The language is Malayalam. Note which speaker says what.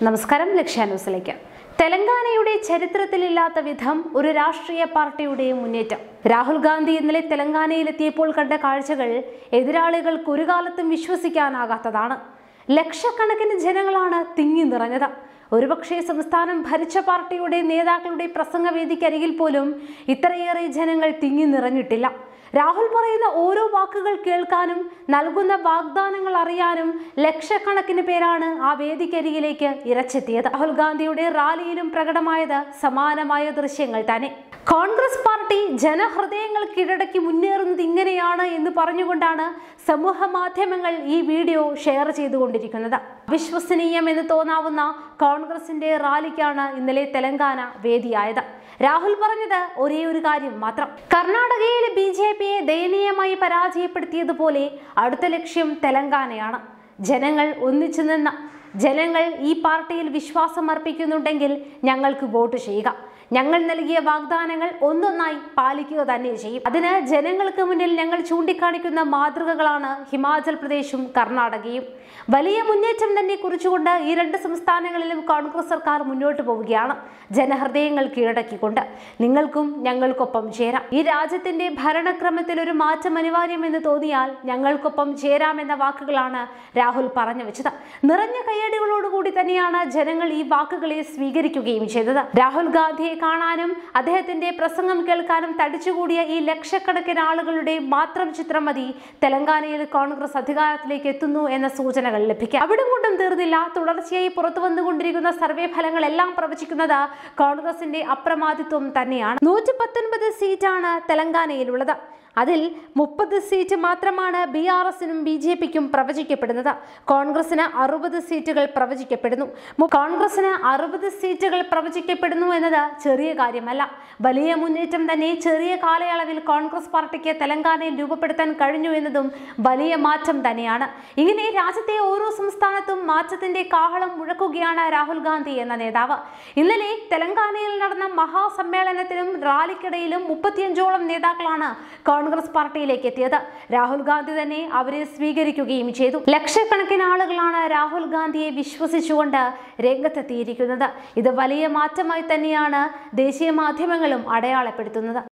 Speaker 1: നമസ്കാരം ലക്ഷ്യ ന്യൂസിലേക്ക് തെലങ്കാനയുടെ ചരിത്രത്തിലില്ലാത്ത വിധം ഒരു രാഷ്ട്രീയ പാർട്ടിയുടെ മുന്നേറ്റം രാഹുൽ ഗാന്ധി ഇന്നലെ തെലങ്കാനയിലെത്തിയപ്പോൾ കണ്ട കാഴ്ചകൾ എതിരാളികൾക്ക് ഒരു കാലത്തും വിശ്വസിക്കാനാകാത്തതാണ് ലക്ഷക്കണക്കിന് ജനങ്ങളാണ് തിങ്ങി നിറഞ്ഞത് ഒരുപക്ഷെ സംസ്ഥാനം ഭരിച്ച പാർട്ടിയുടെ നേതാക്കളുടെ പ്രസംഗവേദിക്കരികിൽ പോലും ഇത്രയേറെ ജനങ്ങൾ തിങ്ങി നിറഞ്ഞിട്ടില്ല രാഹുൽ പറയുന്ന ഓരോ വാക്കുകൾ കേൾക്കാനും നൽകുന്ന വാഗ്ദാനങ്ങൾ അറിയാനും ലക്ഷക്കണക്കിന് പേരാണ് ആ വേദിക്കരികിലേക്ക് ഇരച്ചെത്തിയത് രാഹുൽ ഗാന്ധിയുടെ റാലിയിലും പ്രകടമായത് സമാനമായ ദൃശ്യങ്ങൾ തന്നെ കോൺഗ്രസ് പാർട്ടി ജനഹൃദയങ്ങൾ കീഴടക്കി മുന്നേറുന്നത് ഇങ്ങനെയാണ് എന്ന് പറഞ്ഞുകൊണ്ടാണ് സമൂഹ മാധ്യമങ്ങൾ ഈ വീഡിയോ ഷെയർ ചെയ്തുകൊണ്ടിരിക്കുന്നത് അവിശ്വസനീയം എന്ന് തോന്നാവുന്ന കോൺഗ്രസിന്റെ റാലിക്കാണ് ഇന്നലെ തെലങ്കാന വേദിയായത് രാഹുൽ പറഞ്ഞത് ഒരേ ഒരു കാര്യം മാത്രം കർണാടകയിലെ ബി ജെ പിയെ ദയനീയമായി പരാജയപ്പെടുത്തിയതുപോലെ അടുത്ത ലക്ഷ്യം തെലങ്കാനയാണ് ജനങ്ങൾ ഒന്നിച്ചു നിന്ന ജനങ്ങൾ ഈ പാർട്ടിയിൽ വിശ്വാസം അർപ്പിക്കുന്നുണ്ടെങ്കിൽ ഞങ്ങൾക്ക് വോട്ട് ചെയ്യുക ഞങ്ങൾ നൽകിയ വാഗ്ദാനങ്ങൾ ഒന്നൊന്നായി പാലിക്കുക തന്നെ ചെയ്യും അതിന് ജനങ്ങൾക്ക് മുന്നിൽ ഞങ്ങൾ ചൂണ്ടിക്കാണിക്കുന്ന മാതൃകകളാണ് ഹിമാചൽ പ്രദേശും കർണാടകയും വലിയ മുന്നേറ്റം തന്നെ കുറിച്ചുകൊണ്ട് ഈ രണ്ട് സംസ്ഥാനങ്ങളിലും കോൺഗ്രസ് സർക്കാർ മുന്നോട്ട് പോവുകയാണ് ജനഹൃദയങ്ങൾ കീഴടക്കിക്കൊണ്ട് നിങ്ങൾക്കും ഞങ്ങൾക്കൊപ്പം ചേരാം ഈ രാജ്യത്തിന്റെ ഭരണക്രമത്തിൽ ഒരു മാറ്റം അനിവാര്യമെന്ന് തോന്നിയാൽ ഞങ്ങൾക്കൊപ്പം ചേരാമെന്ന വാക്കുകളാണ് രാഹുൽ പറഞ്ഞു വെച്ചത് നിറഞ്ഞ കയ്യടികളോടുകൂടി തന്നെയാണ് ജനങ്ങൾ ഈ വാക്കുകളെ സ്വീകരിക്കുകയും ചെയ്തത് രാഹുൽ ഗാന്ധിയെ കാണാനും അദ്ദേഹത്തിന്റെ പ്രസംഗം കേൾക്കാനും തടിച്ചുകൂടിയ ഈ ലക്ഷക്കണക്കിന് ആളുകളുടെ മാത്രം ചിത്രം മതി തെലങ്കാനയിൽ കോൺഗ്രസ് അധികാരത്തിലേക്ക് എത്തുന്നു എന്ന സൂചനകൾ ലഭിക്കാം അവിടം കൊണ്ടും തീർന്നില്ല തുടർച്ചയായി പുറത്തു വന്നുകൊണ്ടിരിക്കുന്ന സർവേ ഫലങ്ങളെല്ലാം പ്രവചിക്കുന്നത് കോൺഗ്രസിന്റെ അപ്രമാദിത്വം തന്നെയാണ് നൂറ്റി പത്തൊൻപത് സീറ്റാണ് തെലങ്കാനയിലുള്ളത് അതിൽ മുപ്പത് സീറ്റ് മാത്രമാണ് ബി ആർ എസിനും ബി ജെ പിക്കും പ്രവചിക്കപ്പെടുന്നത് കോൺഗ്രസിന് അറുപത് സീറ്റുകൾ പ്രവചിക്കപ്പെടുന്നു മു- കോൺഗ്രസിന് അറുപത് സീറ്റുകൾ പ്രവചിക്കപ്പെടുന്നു എന്നത് ചെറിയ കാര്യമല്ല വലിയ മുന്നേറ്റം തന്നെ ചെറിയ കാലയളവിൽ കോൺഗ്രസ് പാർട്ടിക്ക് തെലങ്കാനയിൽ രൂപപ്പെടുത്താൻ കഴിഞ്ഞു എന്നതും വലിയ മാറ്റം തന്നെയാണ് ഇങ്ങനെ രാജ്യത്തെ ഓരോ സംസ്ഥാനത്തും മാറ്റത്തിന്റെ കാഹളം മുഴക്കുകയാണ് രാഹുൽ ഗാന്ധി എന്ന നേതാവ് ഇന്നലെ തെലങ്കാനയിൽ നടന്ന മഹാസമ്മേളനത്തിലും റാലിക്കിടയിലും മുപ്പത്തിയഞ്ചോളം നേതാക്കളാണ് കോൺഗ്രസ് പാർട്ടിയിലേക്ക് എത്തിയത് രാഹുൽ ഗാന്ധി തന്നെ അവരെ സ്വീകരിക്കുകയും ചെയ്തു ലക്ഷക്കണക്കിന് ആളുകളാണ് രാഹുൽ ഗാന്ധിയെ വിശ്വസിച്ചുകൊണ്ട് രംഗത്തെത്തിയിരിക്കുന്നത് ഇത് വലിയ മാറ്റമായി തന്നെയാണ് ദേശീയ മാധ്യമങ്ങളും അടയാളപ്പെടുത്തുന്നത്